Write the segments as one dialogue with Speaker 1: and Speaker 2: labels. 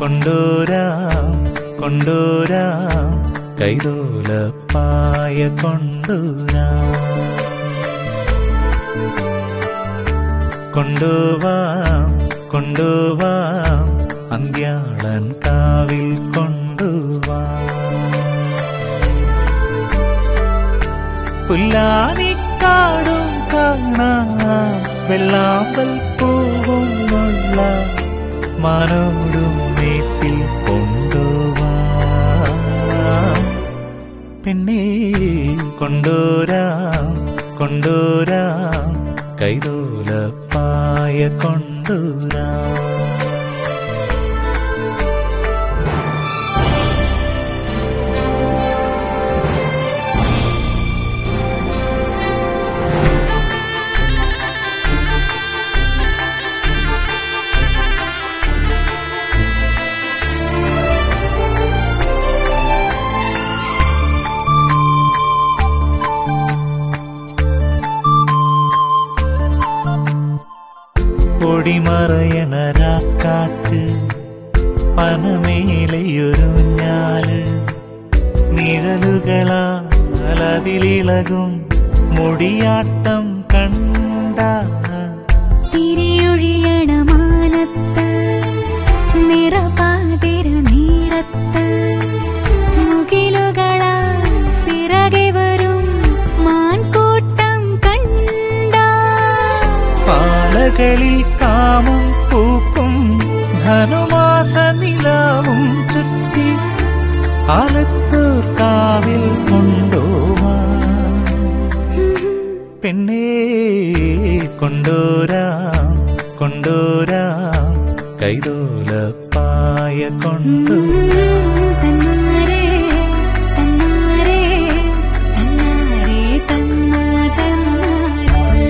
Speaker 1: കൊണ്ടൂരാം കൊണ്ടൂരാം കൈതോലപ്പായ കൊണ്ടൂരാം കൊണ്ടുവാം കൊണ്ടുവാം അന്ത്യാളൻ കാവിൽ കൊണ്ടുവാം പുല്ലാനിക്കാടും കാണാം വെള്ളാമ്പൽ പൂവും ഉള്ള മാനോടും വീട്ടിൽ കൊണ്ടുവാം പെണ്ണേ കൊണ്ടൂരാം കൊണ്ടൂരാം കൈതോലപ്പായ കൊണ്ടൂരാം പൊടിമറയണ രാക്കാറ്റ് പനമേലയൊരുഞ്ഞാല് നിഴലുകളാൽ അതിലിളകും മുടിയാട്ടം കണ്ട
Speaker 2: തിരിയൊഴിയണ മാനത്ത് നിറപാതിര നീരത്ത് മുകിലുകളാ പിറകെ വരും മാൻകൂട്ടം കണ്ട
Speaker 1: പാലകളിൽ കാമം പൂക്കും ധനുമാസ നിലാവും ചുറ്റി ആലത്തൂർ കാവിൽ കൊണ്ടുവാ പെണ്ണേ കൊണ്ടൂരാം കൊണ്ടൂരാം കൈതോലപ്പായ കൊണ്ടൂരാം
Speaker 2: തന്നാരേ തന്നാരേ തന്നാരേ തന്നാ തന്നാരേ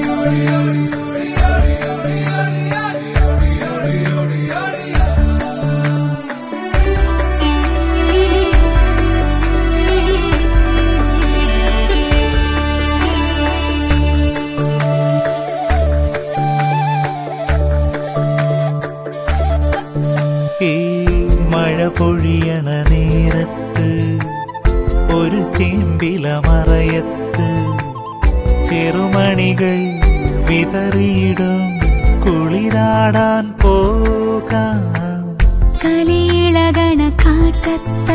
Speaker 1: ഈ മഴ പൊഴിയണ നേരത്ത് ഒരു ചേമ്പില മറയത്ത് ചെറുമണികൾ വിതറിയിടും കുളിരാടാൻ പോകാം
Speaker 2: കലിയിളകണ കാറ്റത്ത്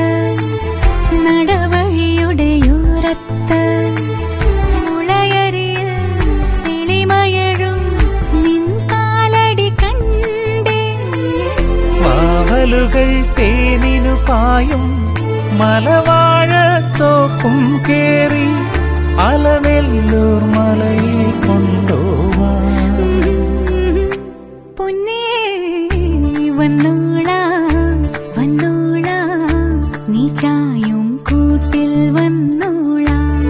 Speaker 2: നടവഴിയുടെയോരത്ത് മുളയരിയിൽ തെളിമയഴും നിൻ കാലടി കണ്ടേ
Speaker 1: മാവലുകൾ തേനിനു പായും മലവാഴത്തോക്കും കേറി അലനെല്ലൂർ മലയിൽ കൊണ്ടുപോവാം
Speaker 2: പൊന്നേ വന്നോളാം വന്നോളാം നീ ചായും കൂട്ടിൽ വന്നോളാം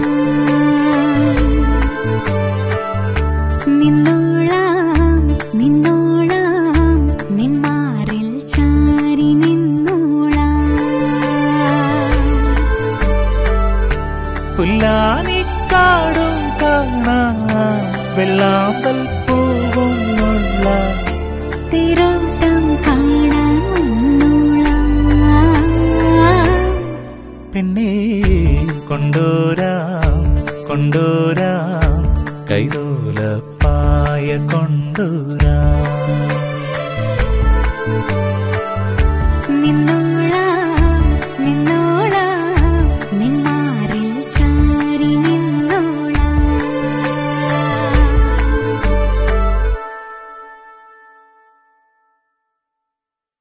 Speaker 2: നിന്നോളാം നിന്നോളാം നിന്മാറിൽ ചാരി നിന്നോളാം
Speaker 1: പുല്ലാനിക്കാടും കാണാം വെള്ളാമ്പൽ പൂവും ഉള്ള
Speaker 2: തിരോട്ടം കാണാൻ വന്നോളാം
Speaker 1: പിന്നെ കൊണ്ടൂരാം കൊണ്ടൂരാം കൈതോലപ്പായ കൊണ്ടൂരാം
Speaker 2: നിന്നോളാം